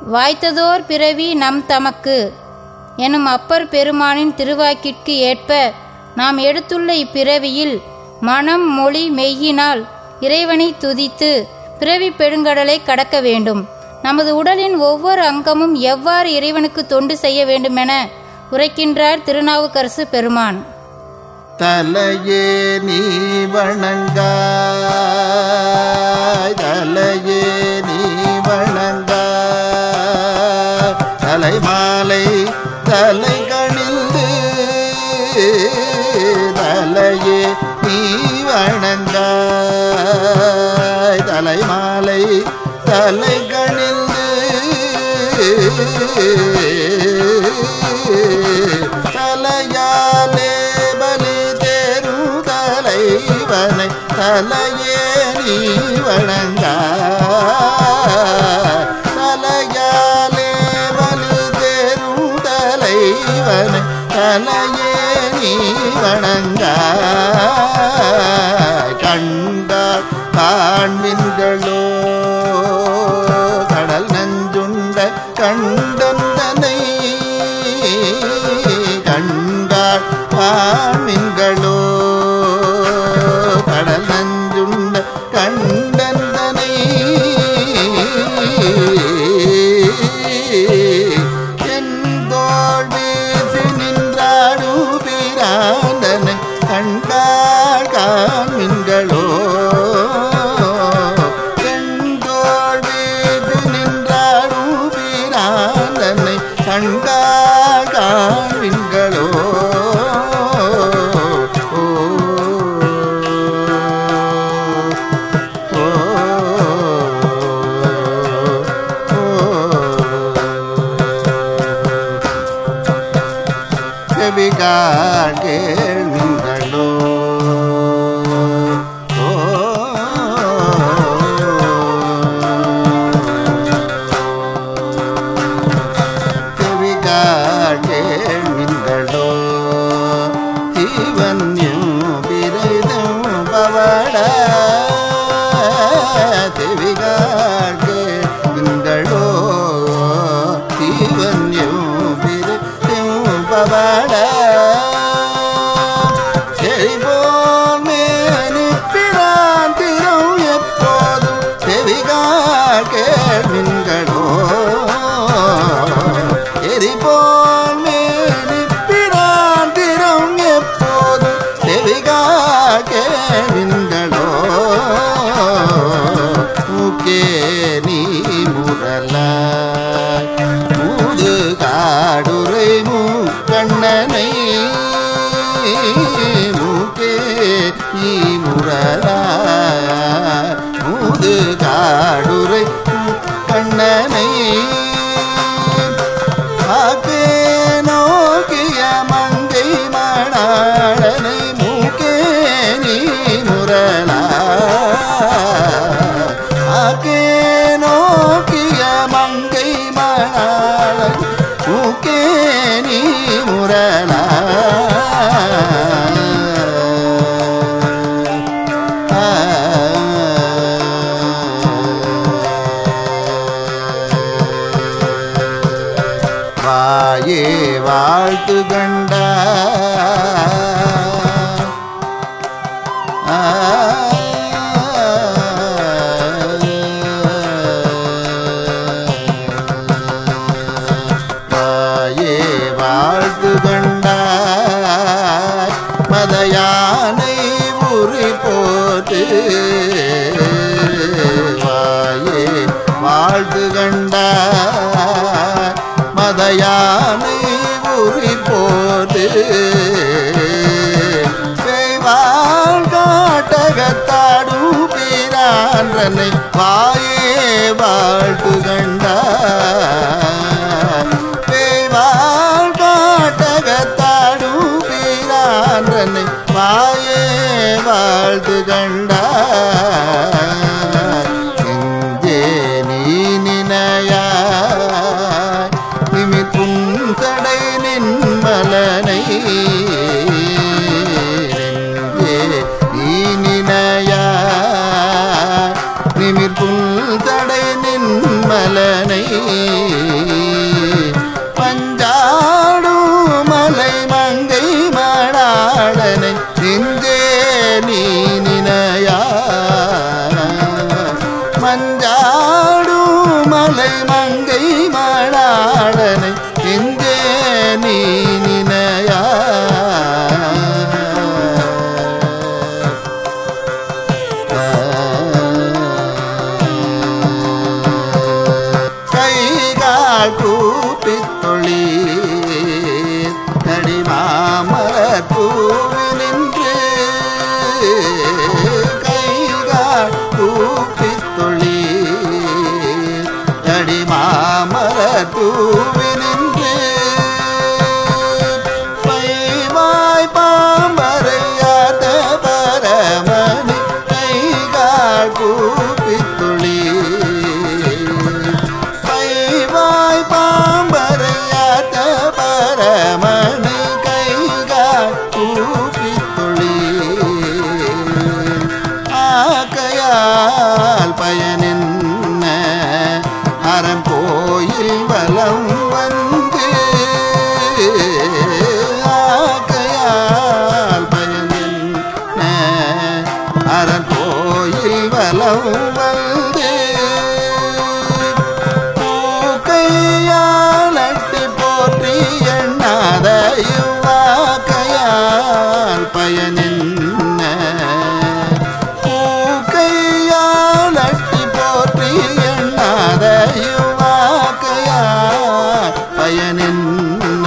வாய்த்ததோர் பிறவி நம் தமக்கு எனும் அப்பர் பெருமானின் திருவாக்கிற்கு ஏற்ப நாம் எடுத்துள்ள இப்பிறவியில் மனம் மொழி மெய்யினால் இறைவனை துதித்து பிறவி பெருங்கடலை கடக்க வேண்டும் நமது உடலின் ஒவ்வொரு அங்கமும் எவ்வாறு இறைவனுக்கு தொண்டு செய்ய வேண்டுமென உரைக்கின்றார் திருநாவுக்கரசு பெருமான் தலையே நீ வணங்காய் தலையே நீ வணங்காய் தலைமாலை தலை கணிந்து தலையே நீ வணங்காய் தலைமாலை தலை கணிந்து தலையாலே பலி தேரும் தலைவனை தலையே நீ வணங்க தலையாலே பலி தேரும் தலைவனை தலையே நீ வணங்க கண்டால் காண்மின்களோ கடல் நஞ்சுண்ட கண்டந்தனை கண்டாள் பாமின்களோ கடல் நஞ்சுண்ட கண்டந்தனை என் தோள் வீசி நின்றாடு பிராந்தனை கண்டாள் காமின்களோ செந்தோள் வீடு நின்றாடும் பிராந்தனை கண்டாள் காண்பின்களோ ஓ, ஓ, ஓ. செவிகால் கேள்விங்களோ செவிகால் கேள்விங்களோ ஜீவன்யம் விரைதம் பவட செவிகால் கேள்விங்களோ ஜீவன்யம் விரைதம் பவட செறிவோமேனிப்பிரான் திறம் எப்போதும் செவிகால் கேள்விங்களோ எரிபோல் மேனிப்பிரான் திறம் எப்போதும் செவிகால் கேள்விங்களோ மூக்கே நீ முரலாய் மூது காடுரை மூக்கண்ணனை மூக்கே நீ முரலாய் மூது காடுரை கண்ணனை ஆக்கே நோக்கிய மங்கை மணாளனை மூக்கே நீ முரலா ஆக்கே நோக்கிய மங்கை மணாளன் மூக்கே நீ முரலா வாயே வாழ்த்து கண்ட வாயே வாழ்த்து கண்ட மதயானை உரி போட்டு வாயே வாழ்த்து கண்ட மதயானை உரி போது பெய்வாள் காட்டகத்தாடும் பீரான்றனை வாயே வாழ்த்து கண்டார் பெய்வாள் காட்டகத்தாடும் பீரான்றனை வாயே வாழ்த்து கண்டார் எங்கே நீ நினையாய் நிமித்தும் தடை நின்மலனை எங்கே நீ நினையாய் நிமித்தும் தடை நின்ம நின்மலனை பஞ்சாடும் மலை மங்கை மணாளனை நெஞ்சே நீ நினையா மஞ்சாடும் மலை மங்கை மணாளனை நெஞ்சே நீ நினையா கைகால் கூப்பித் தொழி நடிமாமலர் பூவி நின்று கைகால் கூப்பித் தொழி நடிமாமலர் பூவி நின்று பைவாய் பாம்பரையாத பரமணி கைகால் கூப்பித் தொழி பைவாய் பாம்பரையாத பரமணி கைகால் கூப்பித் தொழி ஆக்கையால் பயனின்ன அரண் கோயில் வலம் வந்து ஆக்கையால் பயனின்ன அரண் கோயில் வலம் வந்து கையாலட்டி போற்றி எண்ணாத இவ்வாக்கையால் பயனின்ன கையாலட்டி போற்றி எண்ணாத இவ்வாக்கையால் பயனின்ன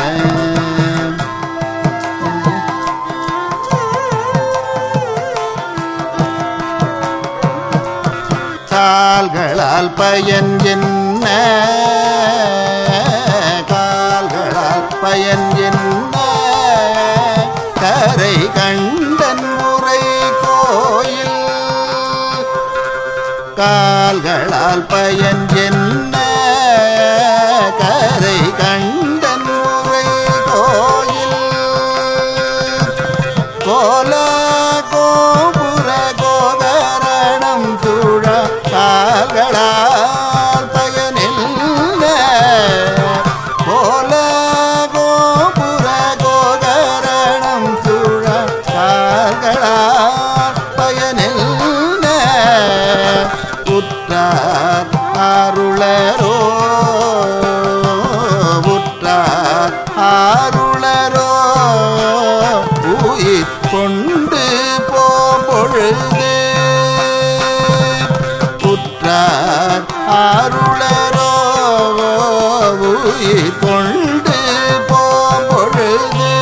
கால்களால் பயன் என்ன கால்களால் பயன் என்ன கரை கண்டன் முறை கோயில் கால்களால் பயன் என்ன கரை கண்டன் முறை கோயில் கோல கோபுர கோகரணம் சூழ கால்களால் பயனில்ல கோல கோபுர கோகரணம் சூழ கால்களால் பயனில்ல உற்றார் அருளரோ உற்றார் ஆருளரோ உயிர் கொண்டு போம்பொழுது உற்றார் ஆருளரோ உயிர் கொண்டு போம்பொழுது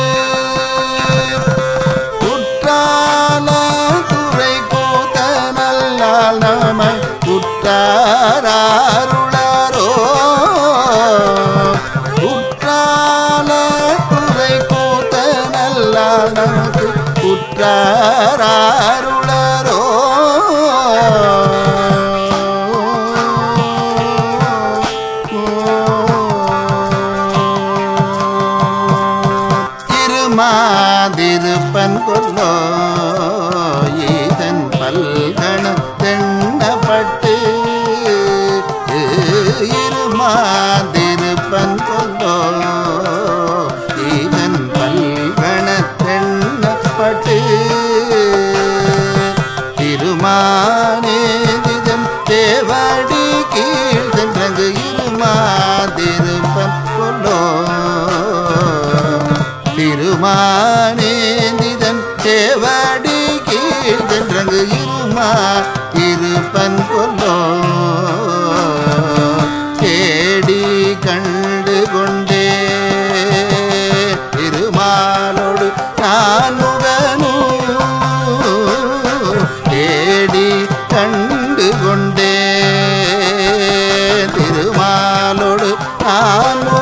குற்றால துறை கூத்த நல்லால் நம குற்றாருளரோ குற்றால துறை கூத்த நல்லால் நமக்கு குற்றாருளரோ இருமாதிருப்பன் கொல்லோ ஈதன் பல்கண தென்னப்பட்டு இருமாதிருப்பன் கொல்லோ ஈதன் பல்கண தென்னப்பட்டு திருமானேதிதன் தேவாடி கீழ் சென்றங்கு இருமாதிருப்பன் கொல்லோ திருமானேந்திதன் தேவாடி கீழ் சென்றங்கு இருமா இருப்பன் கொல்லோ தேடி கண்டு கொண்டே திருமாலோடு நான் முகனு தேடி கண்டு கொண்டே திருமாலோடு நான்